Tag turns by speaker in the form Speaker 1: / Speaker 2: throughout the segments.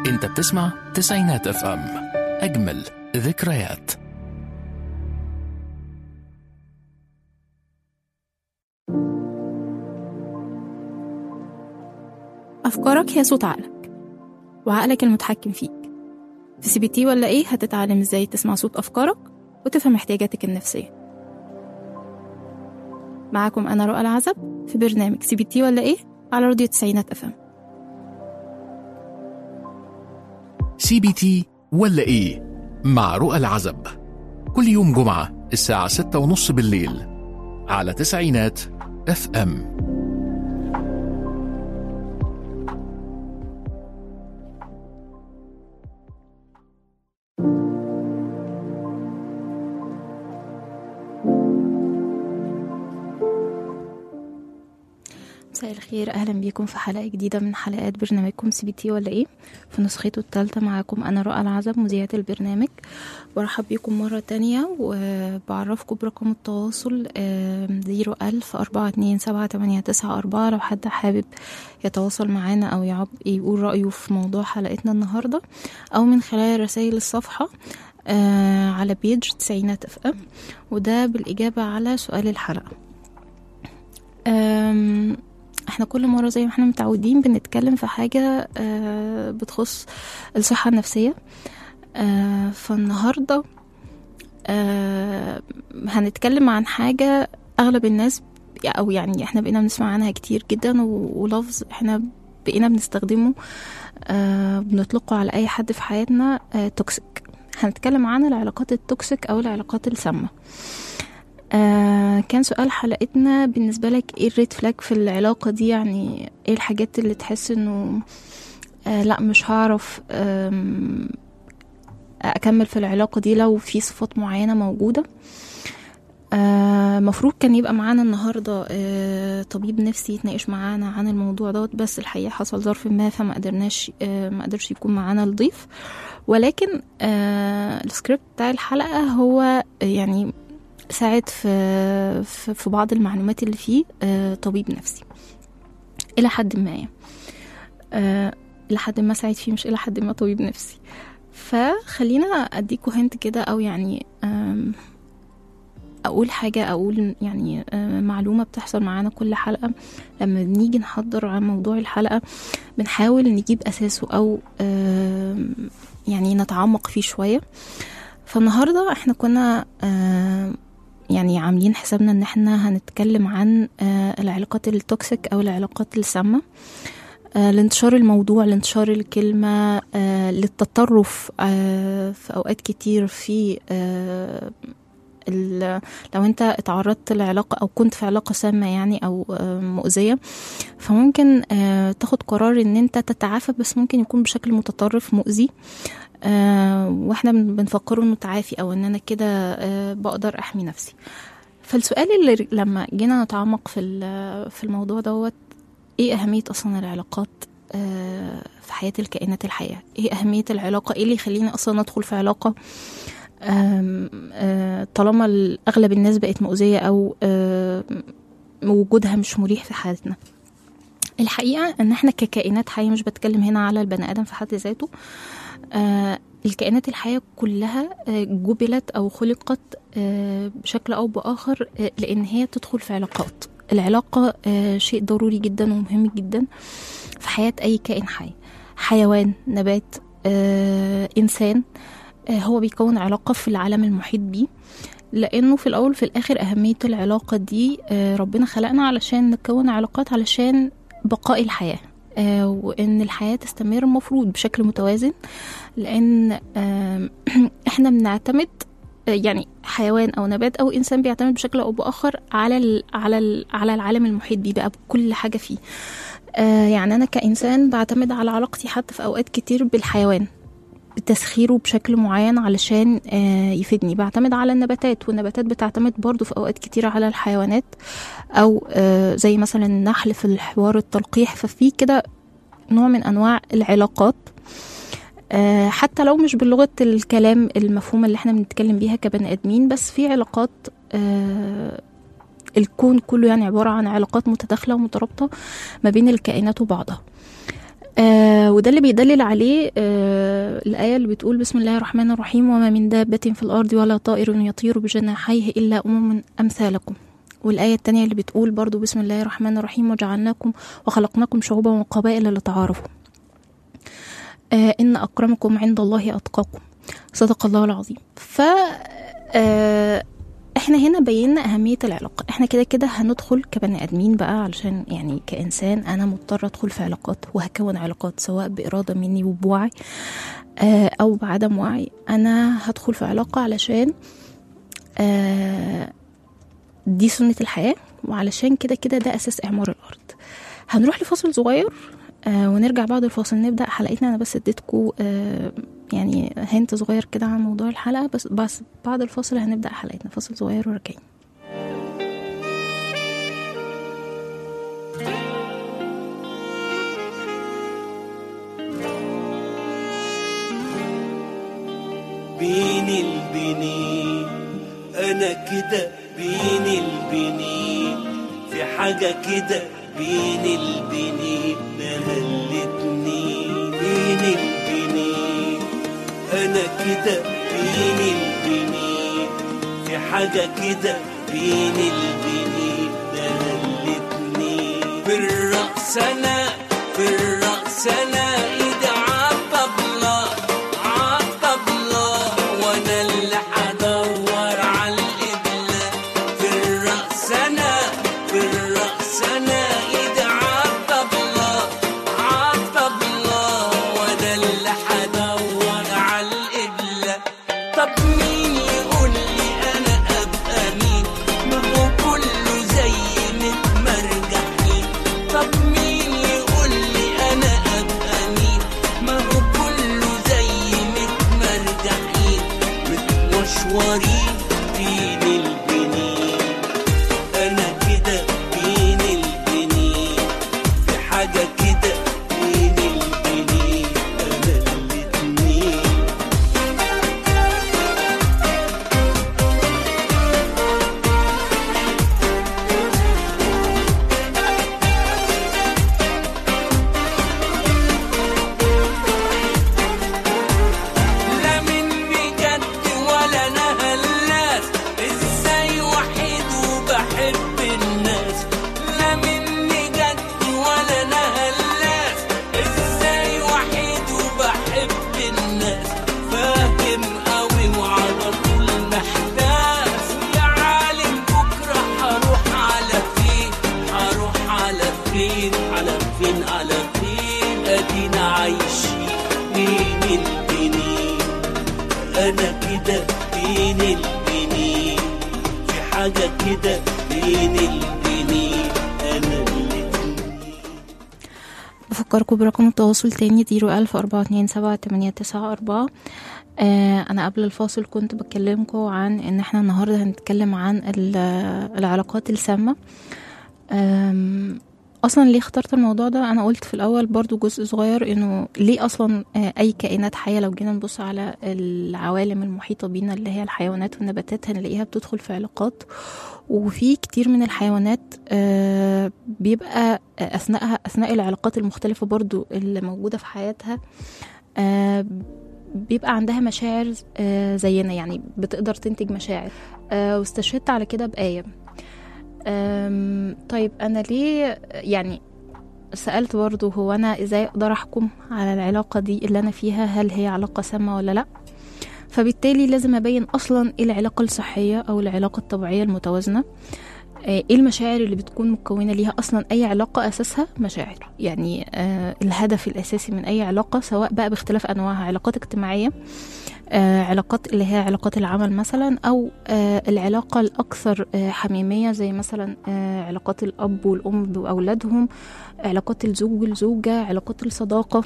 Speaker 1: انت بتسمع تسعينات اف ام اجمل ذكريات
Speaker 2: أفكارك هي صوت عقلك وعقلك المتحكم فيك في سي بي تي ولا إيه هتتعلم إزاي تسمع صوت أفكارك وتفهم احتياجاتك النفسية معاكم أنا رؤى العزب في برنامج سي بي تي ولا إيه على راديو تسعينات أفهم
Speaker 1: سي بي تي ولا ايه مع رؤى العزب كل يوم جمعة الساعة ستة ونص بالليل على تسعينات اف ام
Speaker 2: مساء الخير اهلا بيكم في حلقه جديده من حلقات برنامجكم سي بي تي ولا ايه في نسخته الثالثه معاكم انا رؤى العزب مذيعه البرنامج برحب بيكم مره تانية وبعرفكم برقم التواصل زيرو ألف أربعة اتنين سبعة تمانية تسعة أربعة لو حد حابب يتواصل معانا أو يعب يقول رأيه في موضوع حلقتنا النهاردة أو من خلال رسائل الصفحة آه على بيج تسعينات اف ام وده بالإجابة على سؤال الحلقة أم احنا كل مرة زي ما احنا متعودين بنتكلم في حاجة آه بتخص الصحة النفسية آه فالنهاردة آه هنتكلم عن حاجة أغلب الناس أو يعني احنا بقينا بنسمع عنها كتير جدا ولفظ احنا بقينا بنستخدمه بنطلقه على أي حد في حياتنا توكسيك هنتكلم عن العلاقات التوكسيك أو العلاقات السامة آه كان سؤال حلقتنا بالنسبة لك ايه الريد فلاج في العلاقة دي يعني ايه الحاجات اللي تحس انه آه لا مش هعرف اكمل في العلاقة دي لو في صفات معينة موجودة آه مفروض كان يبقى معانا النهاردة آه طبيب نفسي يتناقش معانا عن الموضوع دوت بس الحقيقة حصل ظرف ما فما قدرناش آه ما قدرش يكون معانا الضيف ولكن آه السكريبت بتاع الحلقة هو يعني ساعد في في بعض المعلومات اللي فيه آه طبيب نفسي الى حد ما يعني آه الى حد ما ساعد فيه مش الى حد ما طبيب نفسي فخلينا اديكوا هنت كده او يعني اقول حاجه اقول يعني معلومه بتحصل معانا كل حلقه لما بنيجي نحضر عن موضوع الحلقه بنحاول نجيب اساسه او يعني نتعمق فيه شويه فالنهارده احنا كنا يعني عاملين حسابنا ان احنا هنتكلم عن العلاقات التوكسيك او العلاقات السامة لانتشار الموضوع لانتشار الكلمة للتطرف في اوقات كتير في لو انت اتعرضت لعلاقة او كنت في علاقة سامة يعني او مؤذية فممكن تاخد قرار ان انت تتعافى بس ممكن يكون بشكل متطرف مؤذي آه واحنا بنفكره انه تعافي او ان انا كده آه بقدر احمي نفسي فالسؤال اللي لما جينا نتعمق في في الموضوع دوت ايه اهميه اصلا العلاقات آه في حياه الكائنات الحيه ايه اهميه العلاقه ايه اللي يخليني اصلا ادخل في علاقه طالما اغلب الناس بقت مؤذيه او وجودها مش مريح في حياتنا الحقيقه ان احنا ككائنات حيه مش بتكلم هنا على البني ادم في حد ذاته آه الكائنات الحية كلها آه جبلت أو خلقت آه بشكل أو بآخر آه لأن هي تدخل في علاقات العلاقة آه شيء ضروري جدا ومهم جدا في حياة أي كائن حي حيوان نبات آه إنسان آه هو بيكون علاقة في العالم المحيط بيه لأنه في الأول وفي الآخر أهمية العلاقة دي آه ربنا خلقنا علشان نكون علاقات علشان بقاء الحياة آه وان الحياه تستمر المفروض بشكل متوازن لان آه احنا بنعتمد آه يعني حيوان او نبات او انسان بيعتمد بشكل او باخر على ال على ال على العالم المحيط بيه بقى بكل حاجه فيه يعني انا كانسان بعتمد على علاقتي حتى في اوقات كتير بالحيوان تسخيره بشكل معين علشان يفيدني بعتمد على النباتات والنباتات بتعتمد برضو في أوقات كتيرة على الحيوانات أو زي مثلا النحل في الحوار التلقيح ففي كده نوع من أنواع العلاقات حتى لو مش بلغة الكلام المفهومة اللي احنا بنتكلم بيها كبني آدمين بس في علاقات الكون كله يعني عبارة عن علاقات متداخلة ومترابطة ما بين الكائنات وبعضها آه وده اللي بيدلل عليه آه الآية اللي بتقول بسم الله الرحمن الرحيم وما من دابة في الأرض ولا طائر يطير بجناحيه إلا أمم أمثالكم والآية التانية اللي بتقول برضو بسم الله الرحمن الرحيم وجعلناكم وخلقناكم شعوبا وقبائل لتعارفوا آه إن أكرمكم عند الله أتقاكم صدق الله العظيم ف آه احنا هنا بينا أهمية العلاقة احنا كده كده هندخل كبني آدمين بقى علشان يعني كإنسان أنا مضطر أدخل في علاقات وهكون علاقات سواء بإرادة مني وبوعي آه أو بعدم وعي أنا هدخل في علاقة علشان آه دي سنة الحياة وعلشان كده كده ده أساس إعمار الأرض هنروح لفاصل صغير آه ونرجع بعد الفاصل نبدأ حلقتنا أنا بس اديتكم آه يعني هنت صغير كده عن موضوع الحلقة بس بس بعد الفاصل هنبدأ حلقتنا فاصل صغير وراجعين
Speaker 3: بين البنين انا كده بين البنين في حاجة كده بين البنين نهلتني بين البنين انا كده بين البنين في حاجة كده بين البنين نهلتني في الرقص انا في الرقص انا ايدي عالطبلة عالطبلة وانا اللي هدور على القبلة في الرقص انا في الرقص انا ايدي عالطبلة عالطبلة وانا اللي هدور على القبلة طب مين يقول لي انا ابقى مين ما هو كله زي متمرجحين طب مين يقول لي انا ابقى مين ما هو كله زي متمرجحين متمشورين بين البنين انا كده بين البنين في حاجه كده بين البنين انا الاتنين لا مني جد ولا انا هلاس ازاي وحيد وبحب الناس لا مني جد ولا انا هلاس ازاي وحيد وبحب الناس فاهم قوي وعلى طول محتاس يا عالم بكره هروح على فين هروح على فين على فين على فين ادينا عايشين بين البنين انا كده بين البنين في حاجه كده بين البنين انا الاتنين
Speaker 2: بفكركم برقم التواصل تاني زيرو ألف أربعة اتنين سبعة تمانية تسعة أربعة آه أنا قبل الفاصل كنت بكلمكم عن إن احنا النهاردة هنتكلم عن ال- العلاقات السامة آم، اصلا ليه اخترت الموضوع ده انا قلت في الاول برضو جزء صغير انه ليه اصلا آه، اي كائنات حيه لو جينا نبص على العوالم المحيطه بينا اللي هي الحيوانات والنباتات هنلاقيها بتدخل في علاقات وفي كتير من الحيوانات آه، بيبقى اثناءها اثناء العلاقات المختلفه برضو اللي موجوده في حياتها آه، بيبقى عندها مشاعر آه، زينا يعني بتقدر تنتج مشاعر آه، واستشهدت على كده بآية أم، طيب انا ليه يعني سألت برضو هو انا ازاي اقدر احكم على العلاقة دي اللي انا فيها هل هي علاقة سامة ولا لا فبالتالي لازم ابين اصلا ايه العلاقة الصحية او العلاقة الطبيعية المتوازنة آه، ايه المشاعر اللي بتكون مكونة ليها اصلا اي علاقة اساسها مشاعر يعني آه الهدف الاساسي من اي علاقة سواء بقى باختلاف انواعها علاقات اجتماعية آه علاقات اللي هي علاقات العمل مثلا او آه العلاقة الاكثر آه حميمية زي مثلا آه علاقات الاب والام باولادهم علاقات الزوج والزوجة علاقات الصداقة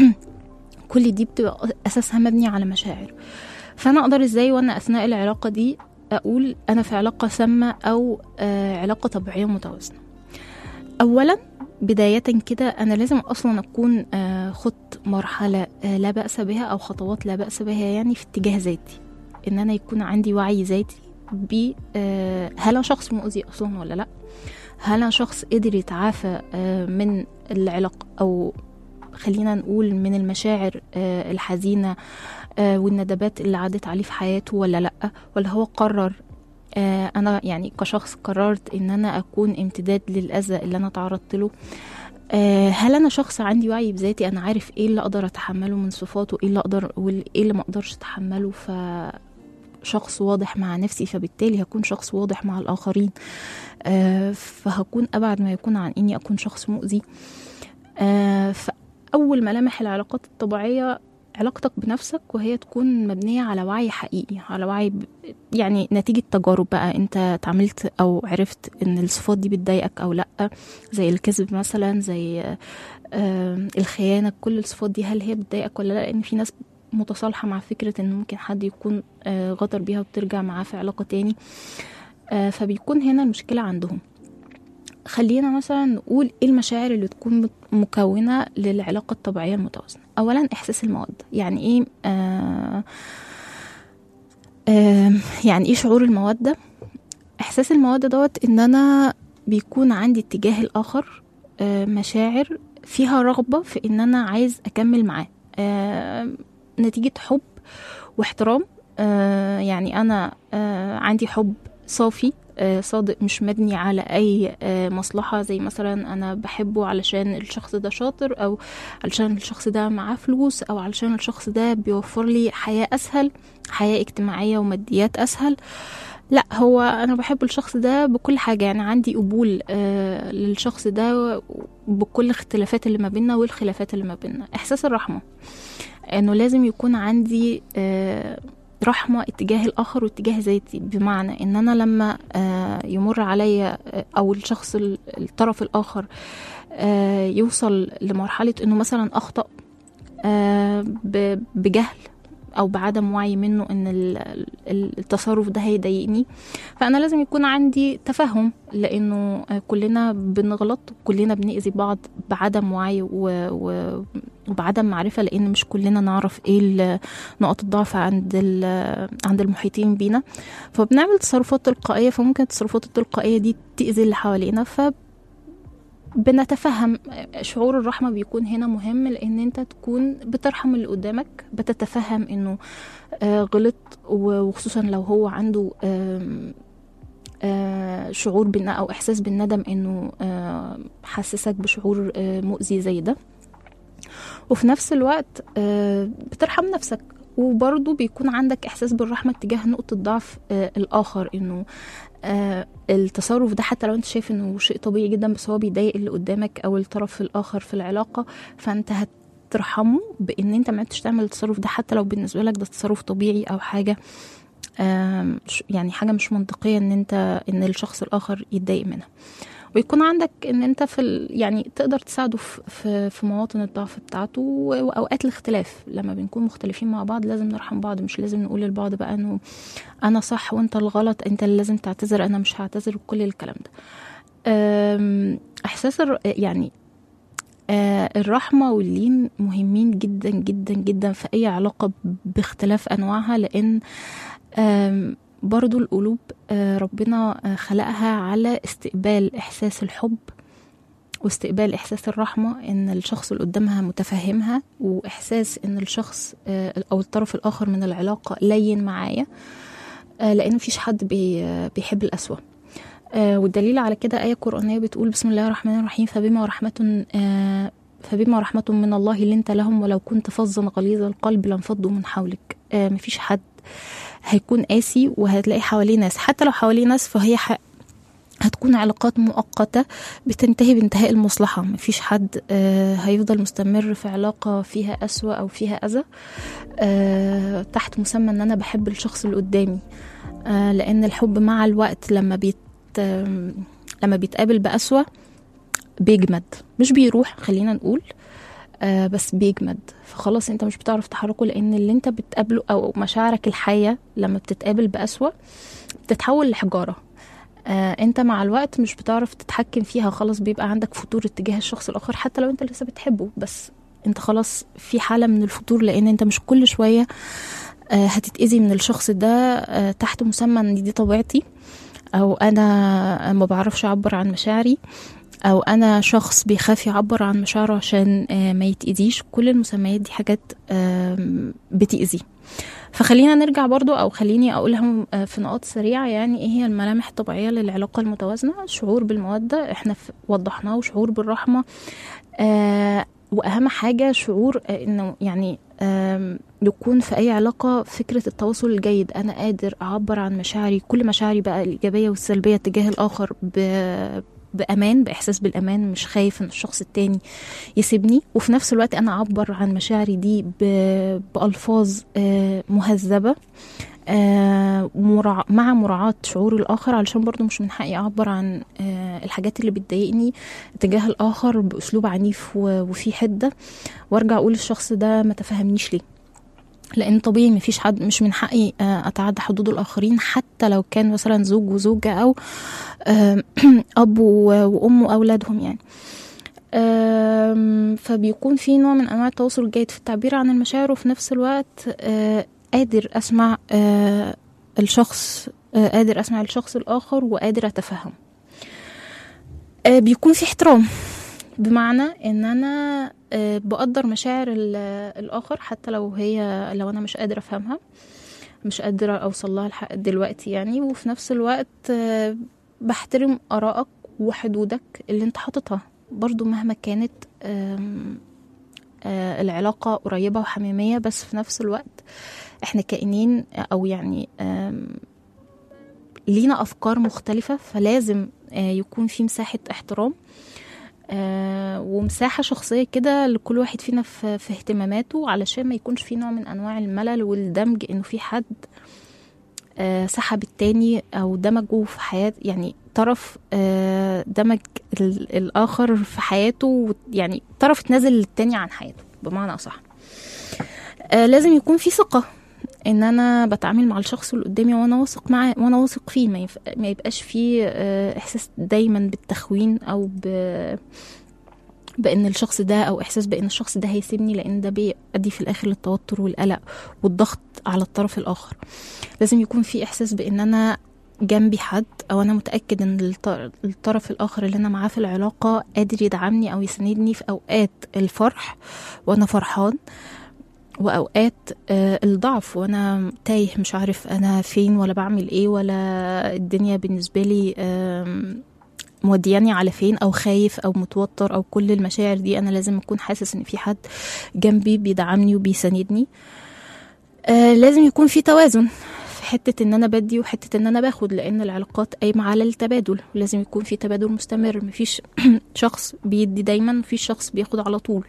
Speaker 2: كل دي بتبقى اساسها مبني على مشاعر فانا اقدر ازاي وانا اثناء العلاقة دي اقول انا في علاقة سامة او آه علاقة طبيعية متوازنة اولا بداية كده أنا لازم أصلا أكون آه خدت مرحلة آه لا بأس بها أو خطوات لا بأس بها يعني في اتجاه ذاتي إن أنا يكون عندي وعي ذاتي ب آه هل أنا شخص مؤذي أصلا ولا لأ هل أنا شخص قدر يتعافى آه من العلاقة أو خلينا نقول من المشاعر آه، الحزينة آه، والندبات اللي عدت عليه في حياته ولا لأ ولا هو قرر آه، أنا يعني كشخص قررت إن أنا أكون امتداد للأذى اللي أنا تعرضت له آه، هل أنا شخص عندي وعي بذاتي أنا عارف إيه اللي أقدر أتحمله من صفات وإيه اللي أقدر وإيه اللي ما أقدرش أتحمله ف شخص واضح مع نفسي فبالتالي هكون شخص واضح مع الآخرين آه، فهكون أبعد ما يكون عن إني أكون شخص مؤذي آه، فأول ملامح العلاقات الطبيعية علاقتك بنفسك وهي تكون مبنية على وعي حقيقي على وعي ب... يعني نتيجة تجارب بقى انت اتعاملت او عرفت ان الصفات دي بتضايقك او لا زي الكذب مثلا زي آه الخيانة كل الصفات دي هل هي بتضايقك ولا لا لان في ناس متصالحة مع فكرة ان ممكن حد يكون آه غدر بيها وترجع معاه في علاقة تاني آه فبيكون هنا المشكلة عندهم خلينا مثلا نقول ايه المشاعر اللي تكون مت- مكونة للعلاقة الطبيعية المتوازنة أولا إحساس المودة يعني ايه آه آه يعني ايه شعور المودة إحساس المودة دوت إن أنا بيكون عندي اتجاه الآخر آه مشاعر فيها رغبة في إن أنا عايز أكمل معاه آه نتيجة حب واحترام آه يعني أنا آه عندي حب صافي آه، صادق مش مبني على أي آه، مصلحة زي مثلا أنا بحبه علشان الشخص ده شاطر أو علشان الشخص ده معاه فلوس أو علشان الشخص ده بيوفر لي حياة أسهل حياة اجتماعية وماديات أسهل لا هو أنا بحب الشخص ده بكل حاجة يعني عندي قبول آه للشخص ده بكل الاختلافات اللي ما بيننا والخلافات اللي ما بيننا إحساس الرحمة إنه لازم يكون عندي آه رحمة اتجاه الآخر واتجاه ذاتي بمعنى إن أنا لما آه، يمر عليا آه، أو الشخص ال- الطرف الآخر آه، يوصل لمرحلة إنه مثلا أخطأ آه، ب- بجهل أو بعدم وعي منه إن ال- ال- التصرف ده هيضايقني فأنا لازم يكون عندي تفهم لأنه آه، كلنا بنغلط كلنا بنأذي بعض بعدم وعي و- و- وبعدم معرفة لأن مش كلنا نعرف إيه ال- نقط الضعف عند ال- عند المحيطين بينا فبنعمل تصرفات تلقائية فممكن التصرفات التلقائية دي تأذي اللي حوالينا ف بنتفهم شعور الرحمة بيكون هنا مهم لأن أنت تكون بترحم اللي قدامك بتتفهم إنه آه، غلط و- وخصوصا لو هو عنده آم، آه، شعور بالن أو إحساس بالندم إنه آه، حسسك بشعور آه، مؤذي زي ده وفي نفس الوقت آه، بترحم نفسك وبرضه بيكون عندك إحساس بالرحمة تجاه نقطة ضعف آه، الآخر إنه آه، التصرف ده حتى لو انت شايف انه شيء طبيعي جدا بس هو بيضايق اللي قدامك او الطرف الاخر في العلاقه فانت هترحمه بان انت ما عدتش تعمل التصرف ده حتى لو بالنسبه لك ده تصرف طبيعي او حاجه آم، ش- يعني حاجه مش منطقيه ان انت ان الشخص الاخر يتضايق منها ويكون عندك ان انت في ال... يعني تقدر تساعده في في, في مواطن الضعف بتاعته و- واوقات الاختلاف لما بنكون مختلفين مع بعض لازم نرحم بعض مش لازم نقول للبعض بقى انه انا صح وانت الغلط انت اللي لازم تعتذر انا مش هعتذر وكل الكلام ده أم، احساس الر... يعني آه، الرحمة واللين مهمين جدا جدا جدا في أي علاقة باختلاف أنواعها لأن آم، برضو القلوب آه، ربنا آه، خلقها على استقبال إحساس الحب واستقبال إحساس الرحمة إن الشخص اللي قدامها متفهمها وإحساس إن الشخص آه، أو الطرف الآخر من العلاقة لين معايا آه، لأن مفيش حد بي آه، بيحب الأسوأ آه، والدليل على كده آية قرآنية بتقول بسم الله الرحمن الرحيم فبما رحمة آه، فبما رحمة من الله لنت لهم ولو كنت فظا غليظ القلب لانفضوا من حولك آه، مفيش حد هيكون قاسي وهتلاقي حواليه ناس حتى لو حواليه ناس فهي ح... هتكون علاقات مؤقتة بتنتهي بانتهاء المصلحة مفيش حد آه، هيفضل مستمر في علاقة فيها أسوأ أو فيها أذى آه، تحت مسمى أن أنا بحب الشخص اللي قدامي آه، لأن الحب مع الوقت لما بيت آم، لما بيتقابل بأسوأ بيجمد مش بيروح خلينا نقول آه بس بيجمد فخلاص انت مش بتعرف تحركه لان اللي انت بتقابله او مشاعرك الحية لما بتتقابل بأسوأ بتتحول لحجارة آه انت مع الوقت مش بتعرف تتحكم فيها خلاص بيبقى عندك فتور اتجاه الشخص الاخر حتى لو انت لسه بتحبه بس انت خلاص في حالة من الفتور لان انت مش كل شوية آه هتتأذي من الشخص ده آه تحت مسمى ان دي طبيعتي او انا ما بعرفش اعبر عن مشاعري او انا شخص بيخاف يعبر عن مشاعره عشان آه، ما يتأذيش كل المسميات دي حاجات آم، بتأذي فخلينا نرجع برضو او خليني اقولها آه، في نقاط سريعه يعني ايه هي الملامح الطبيعيه للعلاقه المتوازنه شعور بالموده احنا ف- وضحناه وشعور بالرحمه آه واهم حاجه شعور آه انه يعني آم، يكون في اي علاقه فكره التواصل الجيد انا قادر اعبر عن مشاعري كل مشاعري بقى الايجابيه والسلبيه تجاه الاخر ب بامان باحساس بالامان مش خايف ان الشخص التاني يسيبني وفي نفس الوقت انا اعبر عن مشاعري دي ب- بالفاظ آه، مهذبه آه، مراع- مع مراعاة شعور الآخر علشان برضو مش من حقي أعبر عن آه، الحاجات اللي بتضايقني تجاه الآخر بأسلوب عنيف و- وفيه حدة وأرجع أقول الشخص ده ما تفهمنيش ليه لان طبيعي مفيش حد مش من حقي آه، اتعدى حدود الاخرين حتى لو كان مثلا زوج وزوجه او آم، اب و- وام واولادهم يعني آم، فبيكون في نوع من انواع التواصل الجيد في التعبير عن المشاعر وفي نفس الوقت آه، قادر اسمع آه، الشخص آه، قادر اسمع الشخص الاخر وقادر اتفهم آه، بيكون في احترام بمعنى ان انا آه، بقدر مشاعر ال- الاخر حتى لو هي لو انا مش قادره افهمها مش قادره اوصل لها لحق دلوقتي يعني وفي نفس الوقت آه، بحترم ارائك وحدودك اللي انت حاططها برضو مهما كانت آم، آه، العلاقة قريبة وحميمية بس في نفس الوقت احنا كائنين أو يعني آم، لينا أفكار مختلفة فلازم آه، يكون في مساحة احترام آه، ومساحة شخصية كده لكل واحد فينا في, في اهتماماته علشان ما يكونش في نوع من أنواع الملل والدمج إنه في حد آه، سحب التاني أو دمجه في حياة يعني طرف آه، دمج ال- الآخر في حياته و- يعني طرف اتنازل للتاني عن حياته بمعنى أصح آه، لازم يكون في ثقة ان انا بتعامل مع الشخص اللي قدامي وانا واثق معاه وانا واثق فيه ما, يف... ما يبقاش فيه آه، احساس دايما بالتخوين او ب... بان الشخص ده او احساس بان الشخص ده هيسيبني لان ده بيؤدي في الاخر للتوتر والقلق والضغط على الطرف الاخر لازم يكون في احساس بان انا جنبي حد او انا متاكد ان الط- الطرف الاخر اللي انا معاه في العلاقه قادر يدعمني او يساندني في اوقات الفرح وانا فرحان واوقات آه، الضعف وانا تايه مش عارف انا فين ولا بعمل ايه ولا الدنيا بالنسبه لي آم، مودياني على فين او خايف او متوتر او كل المشاعر دي انا لازم اكون حاسس ان في حد جنبي بيدعمني وبيساندني آه لازم يكون في توازن في حتة ان انا بدي وحتة ان انا باخد لان العلاقات قايمة على التبادل لازم يكون في تبادل مستمر مفيش شخص بيدي دايما مفيش شخص بياخد على طول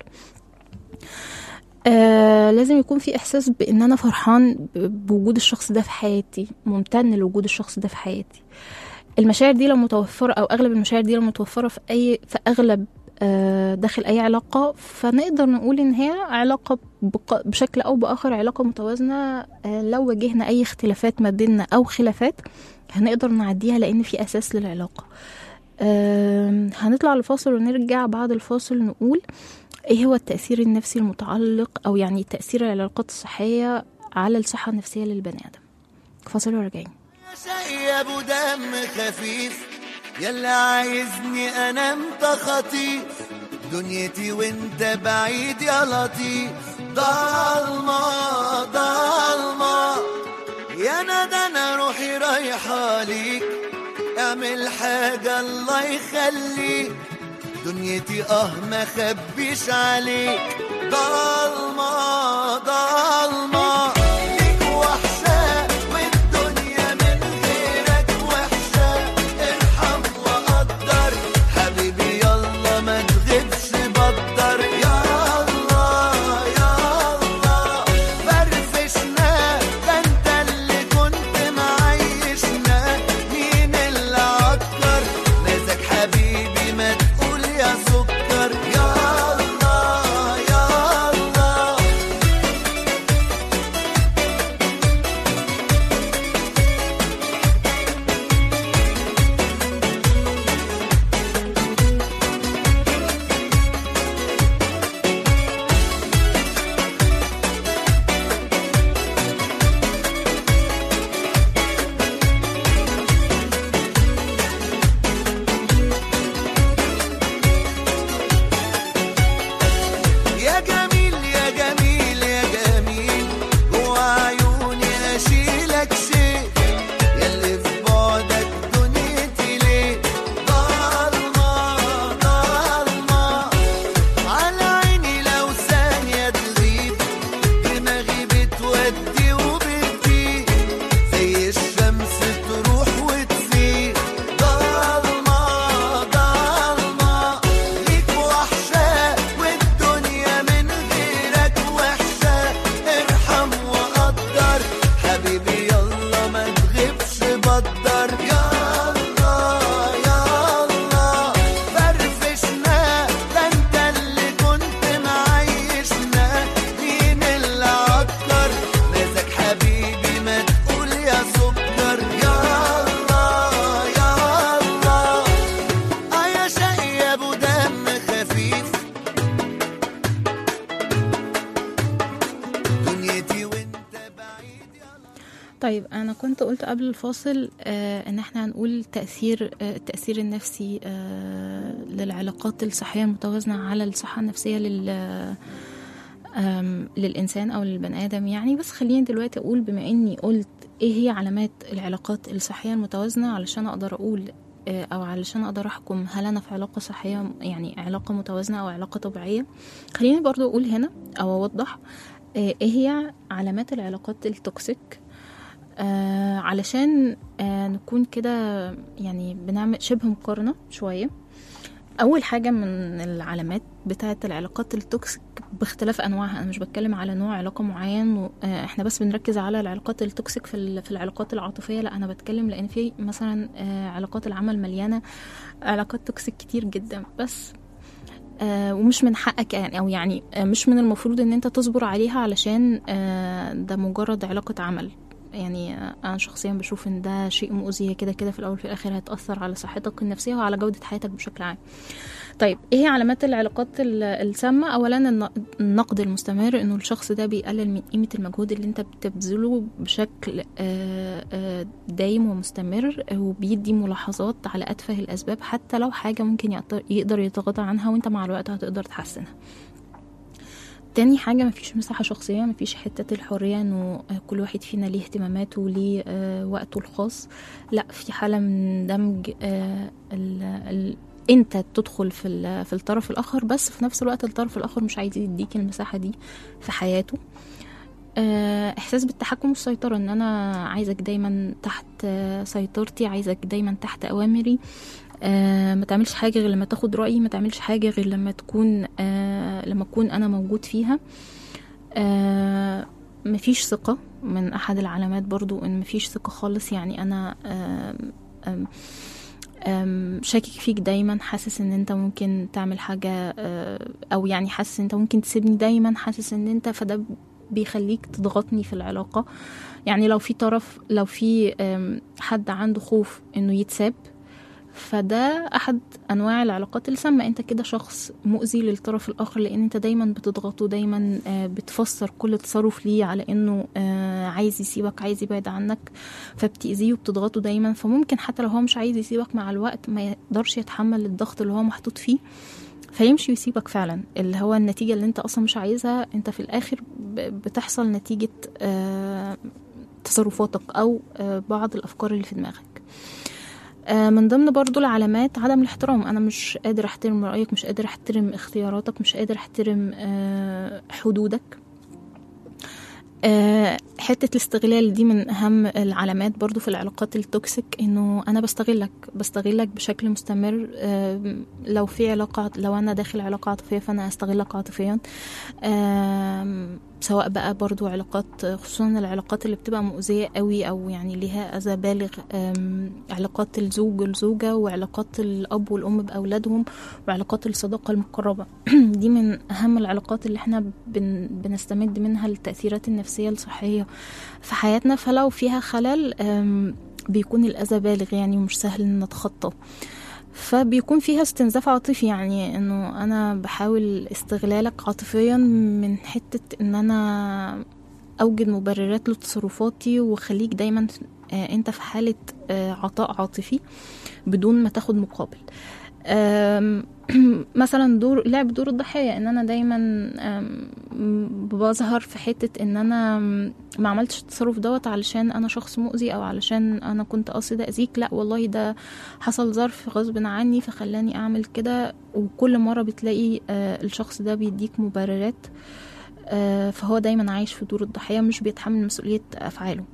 Speaker 2: آه لازم يكون في احساس بان انا فرحان ب- بوجود الشخص ده في حياتي ممتن لوجود الشخص ده في حياتي المشاعر دي لو متوفرة او اغلب المشاعر دي لو متوفرة في اي في اغلب آه، داخل اي علاقة فنقدر نقول ان هي علاقة بق- بشكل او باخر علاقة متوازنة آه، لو واجهنا اي اختلافات ما بيننا او خلافات هنقدر نعديها لان في اساس للعلاقة آم، هنطلع لفاصل ونرجع بعد الفاصل نقول ايه هو التأثير النفسي المتعلق او يعني تأثير العلاقات الصحية على الصحة النفسية للبني آدم فاصل وراجعين
Speaker 4: شيب ودم خفيف يلا عايزني انام خطيف دنيتي وانت بعيد يا لطيف ضلمة ضلمة يا ندى انا روحي رايحة ليك اعمل حاجة الله يخليك دنيتي اه ما خبيش عليك ضلمة ضلمة ليك وحشة والدنيا من غيرك وحشة ارحم وقدر حبيبي يلا ما تغيبش بدر يا الله يا الله فرفشنا ده انت اللي كنت معيشنا مين اللي عكر مازك حبيبي ما تقول يا سكر يا الله يا الله
Speaker 2: طيب انا كنت قلت قبل الفاصل آه ان احنا هنقول تاثير آه التاثير النفسي آه للعلاقات الصحيه المتوازنه على الصحه النفسيه لل آم، للإنسان أو للبني آدم يعني بس خليني دلوقتي أقول بما إني قلت إيه هي علامات العلاقات الصحية المتوازنة علشان أقدر أقول آه، أو علشان أقدر أحكم هل أنا في علاقة صحية يعني علاقة متوازنة أو علاقة طبيعية خليني برضو أقول هنا أو أوضح آه، إيه هي علامات العلاقات التوكسيك آه علشان آه نكون كده يعني بنعمل شبه مقارنة شوية أول حاجة من العلامات بتاعة العلاقات التوكسيك باختلاف أنواعها أنا مش بتكلم على نوع علاقة معين و- آه، إحنا بس بنركز على العلاقات التوكسيك في ال- في العلاقات العاطفية لا أنا بتكلم لأن في مثلا آه، علاقات العمل مليانة علاقات توكسيك كتير جدا بس آه ومش من حقك يعني او يعني آه مش من المفروض ان انت تصبر عليها علشان آه ده مجرد علاقة عمل يعني آه انا شخصيا بشوف ان ده شيء مؤذي هي كده كده في الاول وفي الاخر هتأثر على صحتك النفسية وعلى جودة حياتك بشكل عام طيب ايه هي علامات العلاقات ال- السامة اولا الن- النقد المستمر انه الشخص ده بيقلل من قيمة المجهود اللي انت بتبذله بشكل آه، آه، دايم ومستمر وبيدي ملاحظات على اتفه الاسباب حتى لو حاجة ممكن يقدر- يقدر يتغاضى عنها وانت مع الوقت هتقدر تحسنها تاني حاجة مفيش مساحة شخصية مفيش حتة الحرية انه آه، كل واحد فينا ليه اهتماماته وليه آه، وقته الخاص لا في حالة من دمج آه، ال ال انت تدخل في ال- في الطرف الاخر بس في نفس الوقت الطرف الاخر مش عايز يديك المساحة دي في حياته آه، احساس بالتحكم والسيطرة ان انا عايزك دايما تحت آه، سيطرتي عايزك دايما تحت اوامري آه، ما تعملش حاجة غير لما تاخد رأيي ما تعملش حاجة غير لما تكون آه، لما أكون أنا موجود فيها آه، مفيش ثقة من أحد العلامات برضو إن مفيش ثقة خالص يعني أنا آم، آم، آم، شاكك فيك دايما حاسس ان انت ممكن تعمل حاجة آه، او يعني حاسس ان انت ممكن تسيبني دايما حاسس ان انت فده بيخليك تضغطني في العلاقة يعني لو في طرف لو في آم، حد عنده خوف انه يتساب فده احد انواع العلاقات السامه انت كده شخص مؤذي للطرف الاخر لان انت دايما بتضغطه دايما آه، بتفسر كل تصرف ليه على انه آه، عايز يسيبك عايز يبعد عنك فبتاذيه وبتضغطه دايما فممكن حتى لو هو مش عايز يسيبك مع الوقت ما يقدرش يتحمل الضغط اللي هو محطوط فيه فيمشي ويسيبك فعلا اللي هو النتيجة اللي انت اصلا مش عايزها انت في الاخر ب- بتحصل نتيجة آه، تصرفاتك او آه، بعض الافكار اللي في دماغك آه، من ضمن برضو العلامات عدم الاحترام انا مش قادر احترم رايك مش قادر احترم اختياراتك مش قادر احترم آه، حدودك آه، حتة الاستغلال دي من أهم العلامات برضو في العلاقات التوكسيك إنه أنا بستغلك بستغلك بشكل مستمر آم، لو في علاقة لو أنا داخل علاقة عاطفية فأنا أستغلك عاطفيا آم، سواء بقى برضو علاقات خصوصا العلاقات اللي بتبقى مؤذية قوي أو يعني ليها أذى بالغ آم، علاقات الزوج والزوجة وعلاقات الأب والأم بأولادهم وعلاقات الصداقة المقربة دي من أهم العلاقات اللي احنا بن بنستمد منها التأثيرات النفسية الصحية في حياتنا فلو فيها خلل آم، بيكون الأذى بالغ يعني ومش سهل إن نتخطاه فبيكون فيها استنزاف عاطفي يعني انه انا بحاول استغلالك عاطفيا من حتة ان انا اوجد مبررات لتصرفاتي واخليك دايما آه، انت في حالة آه، عطاء عاطفي بدون ما تاخد مقابل آم، مثلا دور لعب دور الضحية ان انا دايما آم، بظهر في حتة ان انا ما عملتش التصرف دوت علشان انا شخص مؤذي او علشان انا كنت قاصد اذيك لا والله ده حصل ظرف غصب عني فخلاني اعمل كده وكل مرة بتلاقي آه، الشخص ده بيديك مبررات آه، فهو دايما عايش في دور الضحية مش بيتحمل مسؤولية افعاله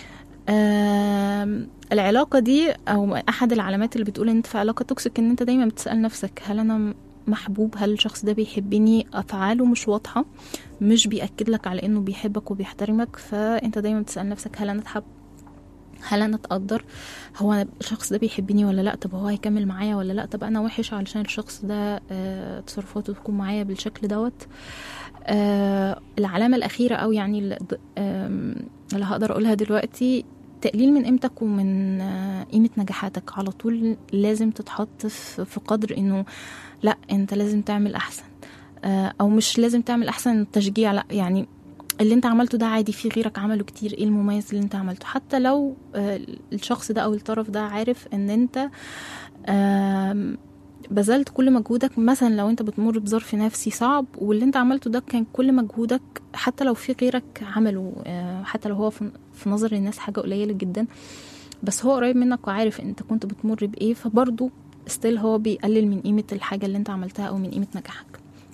Speaker 2: آم، العلاقة دي أو أحد العلامات اللي بتقول إن أنت في علاقة توكسيك إن أنت دايما بتسأل نفسك هل أنا محبوب هل الشخص ده بيحبني أفعاله مش واضحة مش بيأكد لك على إنه بيحبك وبيحترمك فأنت دايما بتسأل نفسك هل أنا اتحب هل انا اتقدر هو أنا الشخص ده بيحبني ولا لا طب هو هيكمل معايا ولا لا طب انا وحش علشان الشخص ده آه، تصرفاته تكون معايا بالشكل دوت آه، العلامة الأخيرة أو يعني اللي آم، اللي هقدر أقولها دلوقتي تقليل من قيمتك ومن آه، قيمة نجاحاتك على طول لازم تتحط في في قدر إنه لا أنت لازم تعمل أحسن آه، أو مش لازم تعمل أحسن تشجيع لا يعني اللي انت عملته ده عادي في غيرك عمله كتير ايه المميز اللي انت عملته حتى لو آه، الشخص ده او الطرف ده عارف ان انت آم، بذلت كل مجهودك مثلا لو انت بتمر بظرف نفسي صعب واللي انت عملته ده كان كل مجهودك حتى لو في غيرك عمله آه، حتى لو هو في في نظر الناس حاجة قليلة جدا بس هو قريب منك وعارف انت كنت بتمر بايه فبرضه ستيل هو بيقلل من قيمة الحاجة اللي انت عملتها او من قيمة نجاحك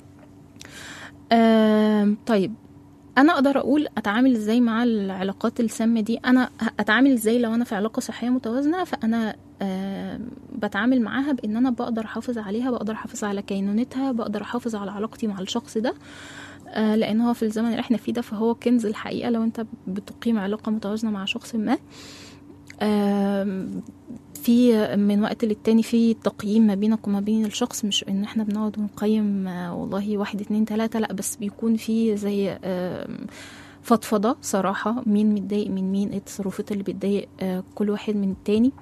Speaker 2: آم، طيب انا اقدر اقول اتعامل ازاي مع العلاقات السامه دي انا ه- اتعامل ازاي لو انا في علاقه صحيه متوازنه فانا آه بتعامل معاها بان انا بقدر احافظ عليها بقدر احافظ على كينونتها بقدر احافظ على علاقتي مع الشخص ده آه لان هو في الزمن اللي احنا فيه ده فهو كنز الحقيقه لو انت بتقيم علاقه متوازنه مع شخص ما آم، في من وقت للتاني في تقييم ما بينك وما بين الشخص مش ان احنا بنقعد ونقيم آه، والله واحد اتنين تلاتة لا بس بيكون في زي آم، فضفضة صراحة مين متضايق من مين ايه التصرفات اللي بتضايق آه، كل واحد من التاني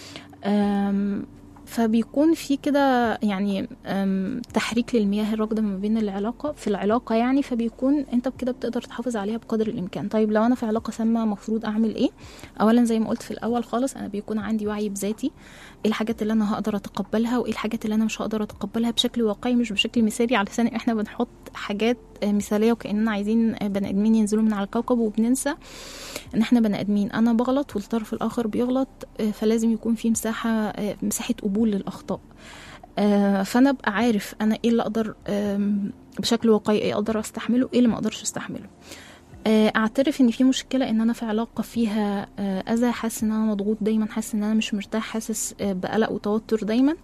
Speaker 2: آم، فبيكون في كده يعني آم، تحريك للمياه الراكدة ما بين العلاقة في العلاقة يعني فبيكون انت كده بتقدر تحافظ عليها بقدر الامكان طيب لو انا في علاقة سامة مفروض اعمل ايه اولا زي ما قلت في الاول خالص انا بيكون عندي وعي بذاتي ايه الحاجات اللي انا هقدر اتقبلها وايه الحاجات اللي انا مش هقدر اتقبلها بشكل واقعي مش بشكل مثالي علشان احنا بنحط حاجات آه، مثاليه وكاننا عايزين آه، بني ادمين ينزلوا من على الكوكب وبننسى ان احنا بني ادمين انا بغلط والطرف الاخر بيغلط آه، فلازم يكون في مساحه آه، مساحه قبول للاخطاء آه، فانا ابقى عارف انا ايه اللي اقدر آم، بشكل واقعي ايه اقدر استحمله ايه اللي ما اقدرش استحمله آه، اعترف ان في مشكله ان انا في علاقه فيها آه، اذى حاسس ان انا مضغوط دايما حاسس ان انا مش مرتاح حاسس آه، بقلق وتوتر دايما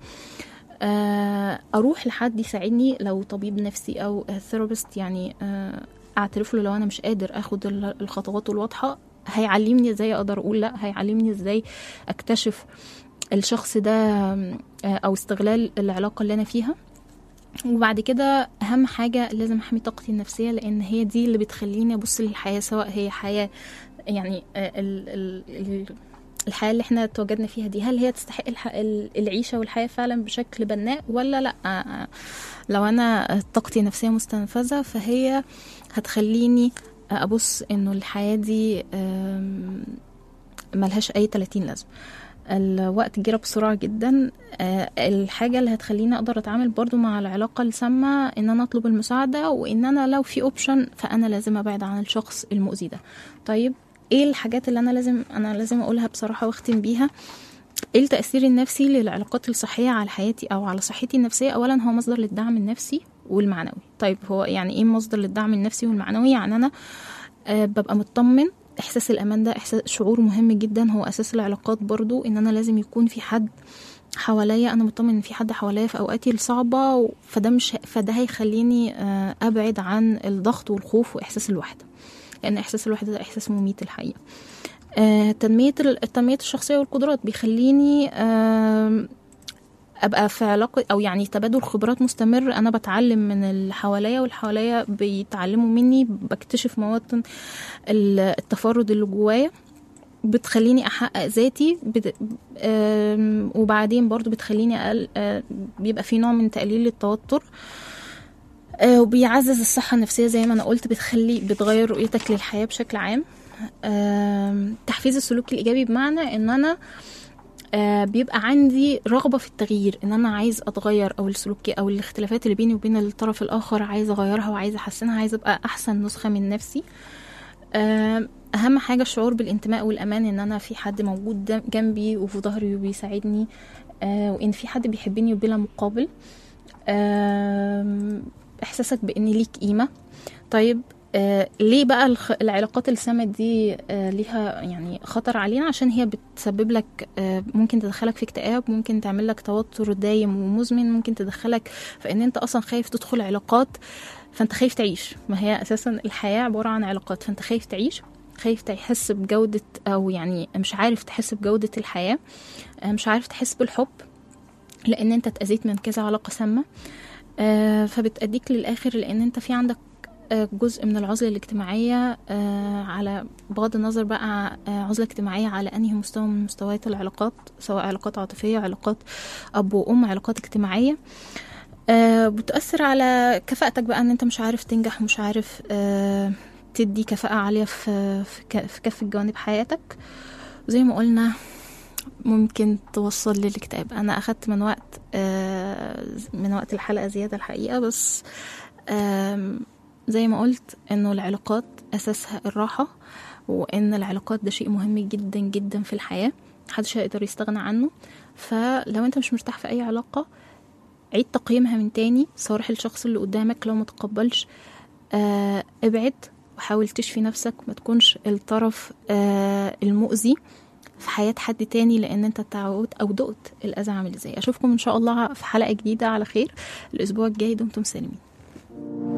Speaker 2: آه، اروح لحد يساعدني لو طبيب نفسي او ثيرابيست يعني آه، اعترف له لو انا مش قادر اخد ال- الخطوات الواضحه هيعلمني ازاي اقدر اقول لا هيعلمني ازاي اكتشف الشخص ده آه، او استغلال العلاقه اللي انا فيها وبعد كده اهم حاجه لازم احمي طاقتي النفسيه لان هي دي اللي بتخليني ابص للحياه سواء هي حياه يعني آه، ال ال ال الحياه اللي احنا تواجدنا فيها دي هل هي تستحق الح... ال- العيشه والحياه فعلا بشكل بناء ولا لا آه، آه، لو انا طاقتي النفسيه مستنفذه فهي هتخليني ابص انه الحياه دي آم، ملهاش اي 30 لازمه الوقت جرى بسرعة جدا آه، الحاجة اللي هتخليني أقدر أتعامل برضو مع العلاقة السامة إن أنا أطلب المساعدة وإن أنا لو في أوبشن فأنا لازم أبعد عن الشخص المؤذي ده طيب إيه الحاجات اللي أنا لازم أنا لازم أقولها بصراحة وأختم بيها ايه التأثير النفسي للعلاقات الصحية على حياتي أو على صحتي النفسية أولا هو مصدر للدعم النفسي والمعنوي طيب هو يعني ايه مصدر للدعم النفسي والمعنوي يعني أنا آه ببقى مطمن احساس الامان ده احساس شعور مهم جدا هو اساس العلاقات برضو ان انا لازم يكون في حد حواليا انا مطمن ان في حد حواليا في اوقاتي الصعبه و- فده مش فده هيخليني آه، ابعد عن الضغط والخوف واحساس الوحده لان احساس الوحده ده احساس مميت الحقيقه آه، تنميه ال- تنميه الشخصيه والقدرات بيخليني آم، ابقى في علاقه او يعني تبادل خبرات مستمر انا بتعلم من اللي حواليا واللي حواليا بيتعلموا مني بكتشف مواطن ال- التفرد اللي جوايا بتخليني احقق ذاتي بت... آم، وبعدين برضو بتخليني أقل... آه، بيبقى في نوع من تقليل التوتر آه، وبيعزز الصحة النفسية زي ما أنا قلت بتخلي بتغير رؤيتك للحياة بشكل عام آم، تحفيز السلوك الإيجابي بمعنى إن أنا آه، بيبقى عندي رغبة في التغيير ان انا عايز اتغير او السلوك او الاختلافات اللي بيني وبين الطرف الاخر عايز اغيرها وعايز احسنها عايز ابقى احسن نسخة من نفسي آم، اهم حاجة الشعور بالانتماء والامان ان انا في حد موجود دم- جنبي وفي ظهري وبيساعدني آه، وان في حد بيحبني بلا مقابل آم، احساسك بان ليك قيمة طيب آه ليه بقى الخ... العلاقات السامة دي آه ليها يعني خطر علينا عشان هي بتسبب لك آه ممكن تدخلك في اكتئاب ممكن تعمل لك توتر دايم ومزمن ممكن تدخلك في ان انت اصلا خايف تدخل علاقات فانت خايف تعيش ما هي اساسا الحياة عبارة عن علاقات فانت خايف تعيش خايف تحس بجودة او يعني مش عارف تحس بجودة الحياة آه مش عارف تحس بالحب لان انت اتأذيت من كذا علاقة سامة آه فبتأديك للآخر لأن أنت في عندك آه، جزء من العزلة الاجتماعية آه، على بغض النظر بقى آه، عزلة اجتماعية على أنهي مستوى من مستويات العلاقات سواء علاقات عاطفية علاقات أب وأم علاقات اجتماعية آه، بتأثر على كفاءتك بقى أن أنت مش عارف تنجح ومش عارف آه، تدي كفاءة عالية في في ك- في كافة جوانب حياتك وزي ما قلنا ممكن توصل للاكتئاب انا اخدت من وقت آه، من وقت الحلقة زيادة الحقيقة بس آم، زي ما قلت انه العلاقات اساسها الراحة وان العلاقات ده شيء مهم جدا جدا في الحياة محدش هيقدر يستغنى عنه فلو انت مش مرتاح في اي علاقة عيد تقييمها من تاني صارح الشخص اللي قدامك لو متقبلش آه ابعد وحاول تشفي نفسك ما تكونش الطرف آه المؤذي في حياة حد تاني لأن أنت تعودت أو دقت الأذى عامل إزاي أشوفكم إن شاء الله في حلقة جديدة على خير الأسبوع الجاي دمتم سالمين